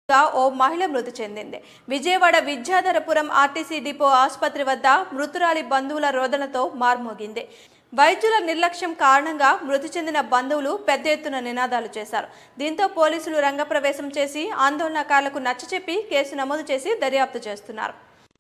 గా ఓ మహిళ మృతి చెందింది విజయవాడ విద్యాధరపురం ఆర్టీసీ డిపో ఆసుపత్రి వద్ద మృతురాలి బంధువుల రోదనతో మార్మోగింది వైద్యుల నిర్లక్ష్యం కారణంగా మృతి చెందిన బంధువులు పెద్ద ఎత్తున నినాదాలు చేశారు దీంతో పోలీసులు రంగప్రవేశం చేసి ఆందోళనకారులకు నచ్చచెప్పి కేసు నమోదు చేసి దర్యాప్తు చేస్తున్నారు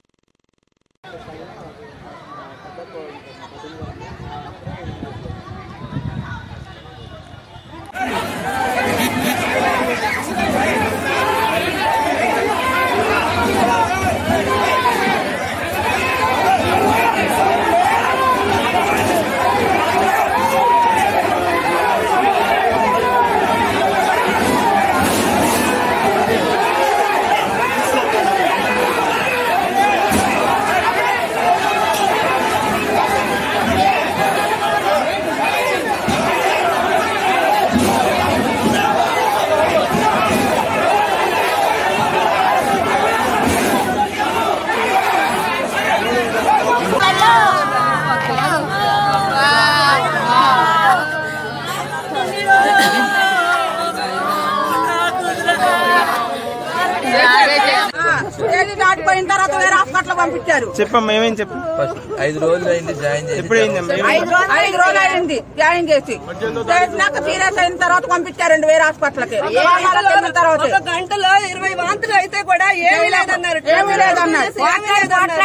ఏది దాటిపోయిన తర్వాత వేరే హాస్పిటల్ పంపించారు చెప్పమ్మా ఏమేం చెప్పు ఫస్ట్ ఐదు రోజులు అయింది జాయిన్ చేసి ఎప్పుడు అయిందమ్మా ఏమైంది? ఐదు రోజులు ఐదు రోజులు అయింది జాయిన్ చేసి చేసినాక సీరియస్ అయిన తర్వాత పంపించారండి వేరే హాస్పిటల్ కి వాళ్ళకి వెళ్ళిన తర్వాత ఒక గంటలో ఇరవై వాంతులు అయితే కూడా ఏమీ లేదన్నారు ఏమీ లేదన్నారు ఏమీ లేదన్నారు.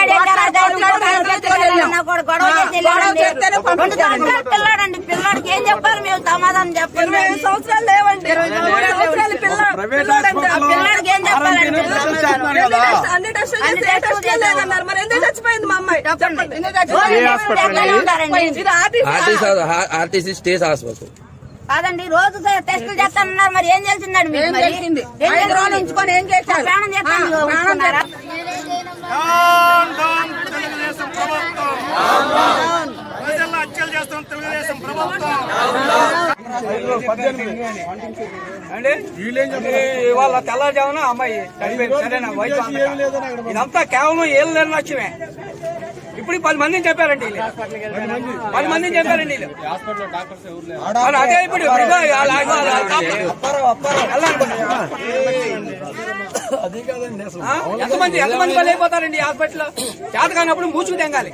గొడవ చేస్తేనే పంపించారండి పిల్లాడండి పిల్లాడికి ఏం చెప్పాలి మేము సమాధానం చెప్పండి ఇరవై ఐదు సంవత్సరాలు లేవండి ఇరవై సంవత్సరాలు పిల్ల పిల్లాడంట. ఆ పిల్లాడికి ఏం చెప్పాలండి ఎన్ని టెస్ట్- అన్ని టెస్టులు చేస్తే ఏ టెస్ట్ లేదన్నారు మరి ఎందుకు చచ్చిపోయింది మా అమ్మాయి చెప్పండి ఏ హాస్పిటల్ ఎక్కడే ఉంటారండి ఇది RTC RTC RTC state hospital కాదండి రోజు టెస్టులు చేస్తానన్నారు మరి ఏం చేసిందండి మీకు ఏం మరి? చేసింది ఏం ఐదు రోజులు చేసింది? ఉంచుకొని ఏం చేశారు ప్రాణం చేస్తాను ఆ, ప్రాణం ఉంచుకున్నారా? తెలుగుదేశం ప్రభుత్వం ప్రజల్లో హత్యలు చేస్తున్న తెలుగుదేశం ప్రభుత్వం ఇవాళ తెల్లజామున అమ్మాయి చనిపోయింది సరేనా వయసు అంతగా. ఇదంతా కేవలం ఏళ్ళ నిర్లక్ష్యమే ఇప్పుడు పది మందిని చెప్పారండి వీళ్ళు. పది మందిని చెప్పారండి వీళ్ళు. మరి అదే ఇప్పుడు ఇప్పుడు ఇగో వాళ్ళ- ఇగో వాళ్ళ కాపురం. వెళ్ళాలనుకున్నా. ఆ? ఎంతమంది ఎంతమంది బలి అయిపోతారండి ఈ హాస్పిటల్ చేత కానప్పుడు మూచుకు తెంగాలి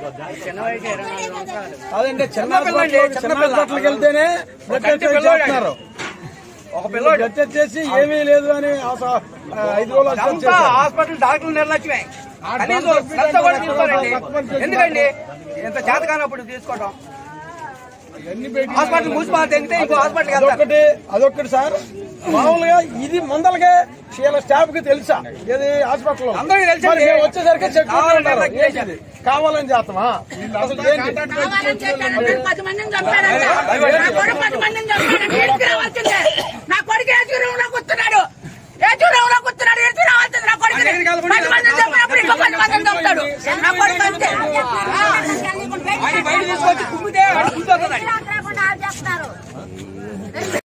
అదంటే చిన్న చిన్న పిల్లండి, హాస్పిటల్- చిన్న చిన్న పిల్ల. హాస్పిటల్కి వెళ్తేనే బ్లడ్ కంటి టెస్ట్ పిల్లోడు చేస్తున్నారు ఒక పిల్లోడు బ్లడ్ టెస్ట్ చేసి ఏమీ లేదు అని ఆస- ఆ, ఐదు రోజులు వచ్చి అంతా చేశారు. హాస్పిటల్ డాక్టర్లు నిర్లక్ష్యమే కనీసం శ్రద్ధ కూడా తీసుకోరండి ఎందుకండి ఇంత చేత కానప్పుడు తీసుకోవడం ఇవన్నీ బయటికి హాస్పిటల్ మూసిపోతే తెగితే ఇంకో హాస్పిటల్కి వెళ్తారు అదొకటి అదొకటి సార్ మామూలుగా ఇది ముందలకే వీళ్ళ స్టాఫ్ కి తెలుసా ఏది హాస్పిటల్ అందరికీ తెలుసండి. మరి మేము వచ్చేసరికి చెక్ కావాలని ఉంటారు నిర్లక్ష్యం చేశారు. కావాలని చేస్తామా వీళ్ళు అసలు ఏంటి? కావాలని చేశారండి. పది మందిని చంపారంట. నా కొడుకు పది మందిని చంపాడండి. ఏడ్చి రావాల్సిందే. నా కొడుకు ఏడ్చి రూమ్లో కూర్చున్నాడు ఏడ్చి రూమ్లో కూర్చున్నాడు ఏడ్చి రావాల్సింది నా కొడుకు అక్కడికి వెళ్ళకుండా పది మందిని చంపినప్పుడు ఇంకో పది మందిని చంపుతాడు నా కొడుకు అంతే ఆయన బయట తీసుకొచ్చి కుమ్మితే ఆడు కూర్చోతాడు. రాకుండా ఆపు చేస్తున్నారు